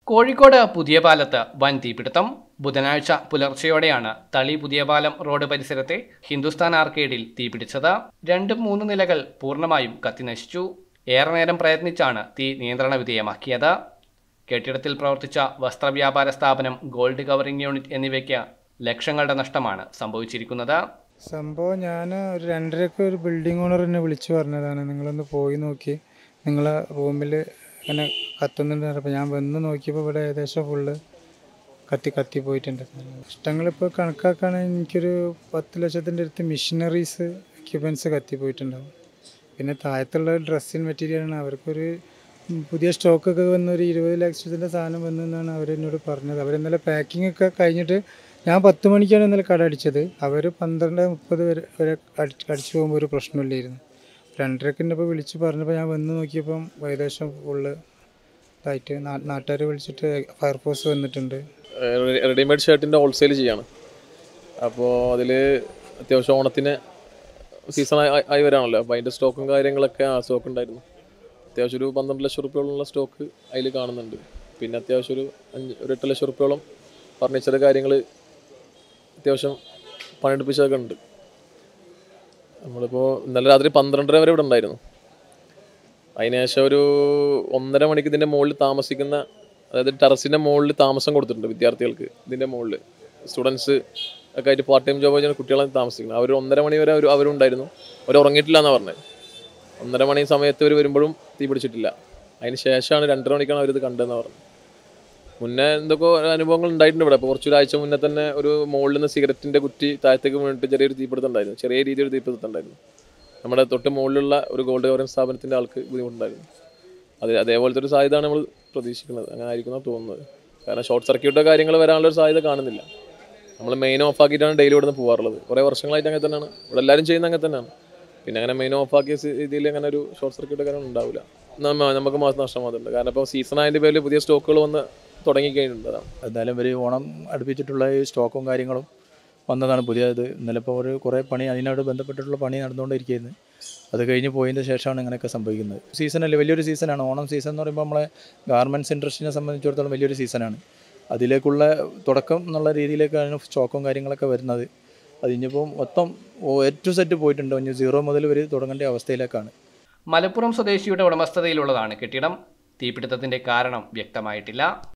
കോഴിക്കോട് പുതിയ പാലത്ത് വൻ തീപിടുത്തം ബുധനാഴ്ച പുലർച്ചെയോടെയാണ് തളി പുതിയ പാലം റോഡ് പരിസരത്തെ ഹിന്ദുസ്ഥാൻ ആർക്കേഡിൽ തീപിടിച്ചത് രണ്ടും മൂന്ന് നിലകൾ പൂർണ്ണമായും കത്തിനശിച്ചു ഏറെ നേരം പ്രയത്നിച്ചാണ് തീ നിയന്ത്രണ വിധേയമാക്കിയത് കെട്ടിടത്തിൽ പ്രവർത്തിച്ച വസ്ത്രവ്യാപാര സ്ഥാപനം ഗോൾഡ് കവറിംഗ് യൂണിറ്റ് എന്നിവയ്ക്ക് ലക്ഷങ്ങളുടെ നഷ്ടമാണ് സംഭവിച്ചിരിക്കുന്നത് സംഭവം ഞാൻ ഒരു രണ്ടരക്ക് ഒരു ബിൽഡിംഗ് ഓണർ എന്നെ വിളിച്ചു പറഞ്ഞതാണ് നിങ്ങളൊന്ന് പോയി നോക്കി നിങ്ങളെ റൂമിൽ ഇങ്ങനെ കത്തുന്നുണ്ട് അപ്പോൾ ഞാൻ വന്ന് നോക്കിയപ്പോൾ ഇവിടെ ഏകദേശം ഫുള്ള് കത്തി കത്തി പോയിട്ടുണ്ട് നഷ്ടങ്ങളിപ്പോൾ കണക്കാക്കുകയാണെങ്കിൽ എനിക്കൊരു പത്ത് ലക്ഷത്തിൻ്റെ അടുത്ത് മിഷനറീസ് എക്യുപ്മെൻറ്റ്സ് കത്തി പോയിട്ടുണ്ടാവും പിന്നെ താഴത്തുള്ള ഡ്രസ്സിങ് മെറ്റീരിയലാണ് അവർക്കൊരു ഉം, പുതിയ സ്റ്റോക്കൊക്കെ വന്ന ഒരു ഇരുപത് ലക്ഷത്തിൻ്റെ സാധനം വന്നെന്നാണ് അവരെന്നോട് പറഞ്ഞത് അവരിന്നലെ പാക്കിംഗ് ഒക്കെ കഴിഞ്ഞിട്ട് ഞാൻ പത്ത് മണിക്കാണ് ഇന്നലെ കട അടിച്ചത് അവർ പന്ത്രണ്ട് മുപ്പത് വരെ വരെ അടിച്ച് അടിച്ചു പോകുമ്പോൾ ഒരു പ്രശ്നമില്ലായിരുന്നു രണ്ടരക്കിൻ്റെ ഇപ്പോൾ വിളിച്ച് പറഞ്ഞപ്പോൾ ഞാൻ വന്ന് നോക്കിയപ്പം ഏകദേശം ഫുള്ള് ഇതായിട്ട് നാട്ടുകാർ വിളിച്ചിട്ട് ഫയർഫോഴ്സ് വന്നിട്ടുണ്ട് റെഡിമെയ്ഡ് ഷർട്ടിൻ്റെ ഹോൾസെയിൽ ചെയ്യാണ് അപ്പോൾ അതിൽ അത്യാവശ്യം ഓണത്തിന് സീസൺ ആയി വരാണല്ലോ അപ്പോൾ അതിൻ്റെ സ്റ്റോക്കും കാര്യങ്ങളൊക്കെ ആ സ്റ്റോക്ക് ഉണ്ടായിരുന്നു അത്യാവശ്യം ഒരു പന്ത്രണ്ട് ലക്ഷം റുപ്യോളമുള്ള സ്റ്റോക്ക് അതിൽ കാണുന്നുണ്ട് പിന്നെ അത്യാവശ്യം ഒരു അഞ്ച് ഒരു എട്ട് ലക്ഷം റുപ്യോളം ഫർണിച്ചർ കാര്യങ്ങൾ അത്യാവശ്യം പണിയെടുപ്പിച്ചതൊക്കെ ഉണ്ട് നമ്മളിപ്പോൾ ഇന്നലെ രാത്രി പന്ത്രണ്ടര വരെ ഇവിടെ ഉണ്ടായിരുന്നു അതിനുശേഷം ഒരു ഒന്നര മണിക്ക് ഇതിൻ്റെ മുകളിൽ താമസിക്കുന്ന അതായത് ടെറസിൻ്റെ മുകളിൽ താമസം കൊടുത്തിട്ടുണ്ട് വിദ്യാർത്ഥികൾക്ക് ഇതിൻ്റെ മുകളിൽ സ്റ്റുഡൻസ് ഒക്കെ ആയിട്ട് പാർട്ട് ടൈം ജോബ് ചെയ്യുന്ന കുട്ടികളാണ് താമസിക്കുന്നത് അവർ ഒന്നര മണി വരെ അവർ അവരുണ്ടായിരുന്നു അവർ ഉറങ്ങിയിട്ടില്ല എന്നാണ് പറഞ്ഞത് ഒന്നര മണി സമയത്ത് അവർ വരുമ്പോഴും തീ പിടിച്ചിട്ടില്ല അതിന് ശേഷമാണ് രണ്ടര മണിക്കാണ് അവരിത് കണ്ടതെന്ന് പറഞ്ഞത് മുന്നേ എന്തൊക്കെ അനുഭവങ്ങൾ ഉണ്ടായിട്ടുണ്ട് ഇവിടെ ഇപ്പോൾ കുറച്ചൊരാഴ്ച മുന്നേ തന്നെ ഒരു മുകളിൽ നിന്ന് സിഗരറ്റിൻ്റെ കുറ്റി താഴത്തേക്ക് വീണിട്ട് ചെറിയൊരു തീപിടുത്തം ഉണ്ടായിരുന്നു ചെറിയ രീതിയിൽ തീപിടുത്തം ഉണ്ടായിരുന്നു നമ്മുടെ തൊട്ട് മുകളിലുള്ള ഒരു ഗോൾഡ് കവറിംഗ് സ്ഥാപനത്തിൻ്റെ ആൾക്ക് ബുദ്ധിമുട്ടുണ്ടായിരുന്നു അത് അതേപോലത്തെ ഒരു സാധ്യതയാണ് നമ്മൾ പ്രതീക്ഷിക്കുന്നത് അങ്ങനെ ആയിരിക്കും തോന്നുന്നത് കാരണം ഷോർട്ട് സർക്യൂട്ടോ കാര്യങ്ങൾ വരാനുള്ള ഒരു സാധ്യത കാണുന്നില്ല നമ്മൾ മെയിൻ ഓഫ് ആക്കിയിട്ടാണ് ഡെയിലി ഇവിടെ നിന്ന് പോകാറുള്ളത് കുറേ വർഷങ്ങളായിട്ട് അങ്ങനെ തന്നെയാണ് ഇവിടെ എല്ലാവരും ചെയ്യുന്ന അങ്ങനെ തന്നെയാണ് പിന്നെ അങ്ങനെ മെയിൻ ഓഫ് ആക്കിയ സ്ഥി- രീതിയിൽ അങ്ങനെ ഒരു ഷോർട്ട് സർക്യൂട്ടോ കാര്യങ്ങൾ ഉണ്ടാവില്ല നമ്മ- നമുക്ക് മാസം നഷ്ടം മാത്രമുണ്ട് കാരണം ഇപ്പോൾ സീസൺ ആയതിൻ്റെ പേരിൽ പുതിയ സ്റ്റോക്കുകൾ വന്ന് തുടങ്ങിക്കഴിഞ്ഞിട്ടുണ്ട് അതാണ് എന്തായാലും ഇവർ ഓണം അടുപ്പിച്ചിട്ടുള്ള ഈ സ്റ്റോക്കും കാര്യങ്ങളും വന്നതാണ് പുതിയത് ഇന്നലെ ഇപ്പോൾ ഒരു കുറേ പണി അതിനോട് ബന്ധപ്പെട്ടിട്ടുള്ള പണി നടന്നുകൊണ്ടിരിക്കുന്നത് അത് കഴിഞ്ഞ് പോയതിൻ്റെ ശേഷമാണ് ഇങ്ങനെയൊക്കെ സംഭവിക്കുന്നത് സീസണല്ലേ വലിയൊരു സീസണാണ് ഓണം സീസൺ എന്ന് പറയുമ്പോൾ നമ്മളെ ഗാർമെൻറ്റ്സ് ഇൻഡസ്ട്രീനെ സംബന്ധിച്ചിടത്തോളം വലിയൊരു സീസണാണ് അതിലേക്കുള്ള തുടക്കം എന്നുള്ള രീതിയിലേക്കാണ് സ്റ്റോക്കും കാര്യങ്ങളൊക്കെ വരുന്നത് അതിനിപ്പോൾ മൊത്തം എ ടു സെറ്റ് പോയിട്ടുണ്ട് ഇനി സീറോ മുതൽ ഒരു തുടങ്ങേണ്ട അവസ്ഥയിലേക്കാണ് മലപ്പുറം സ്വദേശിയുടെ ഉടമസ്ഥതയിലുള്ളതാണ് കെട്ടിടം തീപിടുത്തത്തിന്റെ കാരണം വ്യക്തമായിട്ടില്ല